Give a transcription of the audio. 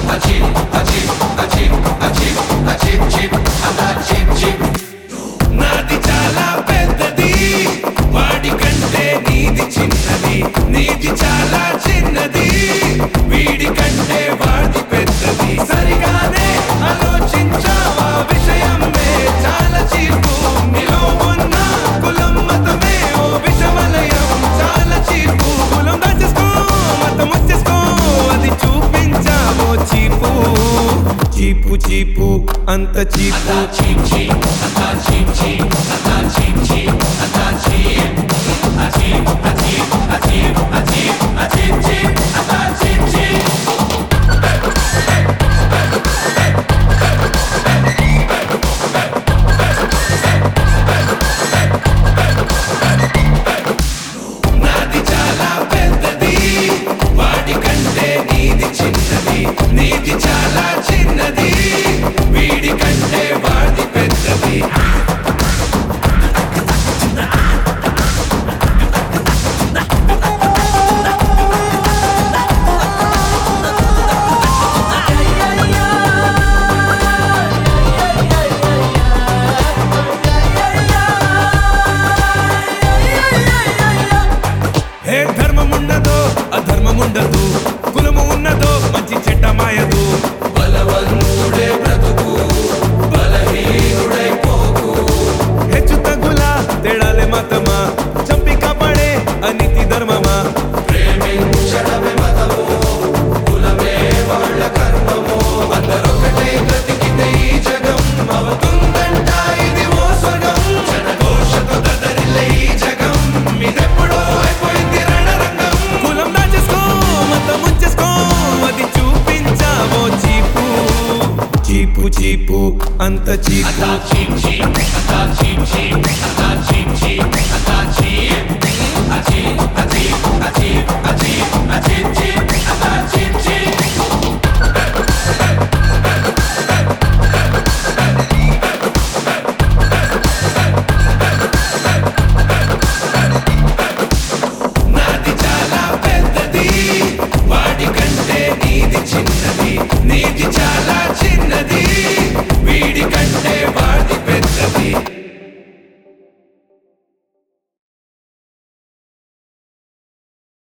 నాది చాలా పెద్దది వాడి కంటే నీది చిన్నది నీది చాలా చిన్నది వీడి కంటే వాడి పెద్దది సరిగానే ఆలోచించావా విషయమే చాలా చీపు నీలో ఉన్న కులం మతమే ఓ విషమలయం చాలా చీపు కులం దాచేసుకో మతం వచ్చేసుకో అది చూపించావో చీపు చీపు చీపు అంత చీపు నాది చాలా పెద్దది వాడి కంటే నీది చిన్నది నీది చాలా చిన్నది వీడి కంటే వాడి పెద్దది ఏ ధర్మం ఉండదో అధర్మం ఉండదు కులము ఉన్నదో మంచి చెడ్డ మాయదు బలవంతుడే బ్రతుకు బలహీనుడై పోకు హెచ్చు తగుల తేడాలే మతమా చంపి కాపాడే అనితి ధర్మమా ప్రేమించడమే మతము కులమే వాళ్ళ కర్మము అందరొకటే బ్రతికితే ఈ జగం అవుతుందంట ఇది ఓ స్వర్గం జనఘోషతో దదరిల్లే ఈ జగం మీదెప్పుడో అయిపోయింది రణరంగం కులం దాచేసుకో మతం ముంచేసుకో అది చూపించావో చీపు చీపు చీపు అంత చీపు నాది చాలా పెద్దది వాడి కంటే నీది చిన్నది నీది చాలా